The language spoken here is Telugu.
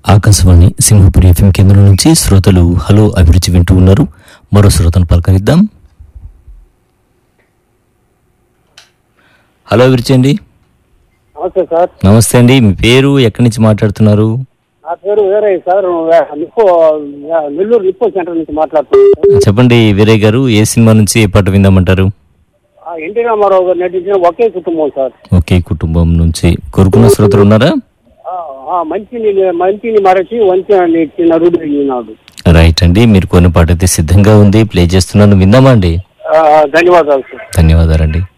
ఆకాశవాణి సింహపురి ఎఫ్ఎం కేంద్రం నుంచి శ్రోతలు హలో అభిరుచి వింటూ ఉన్నారు మరో శ్రోతను పలకరిద్దాం హలో అభిరుచి అండి నమస్తే సార్ నమస్తే అండి మీ పేరు ఎక్కడి నుంచి మాట్లాడుతున్నారు నా పేరు వేరే sir Nippo Nellore Nippo centre నుంచి మాట్లాడుతున్నాను చెప్పండి వీరయ్య గారు ఏ సినిమా నుంచి ఏ పాట విందామంటారు ఆ, ఎన్టీ రామారావు గారు నటించిన ఒకే కుటుంబం సార్ ఓకే కుటుంబం నుంచి కోరుకున్న శ్రోతలు ఉన్నారా ఆ, ఆ, మంచిని మంచిని మరచి వంచి నరుడు ఈనాడు రైట్ అండి మీరు కొన్ని పాట అయితే సిద్ధంగా ఉంది ప్లే చేస్తున్నాను విందామా అండి ఆ, ధన్యవాదాలు సార్ ధన్యవాదాలండి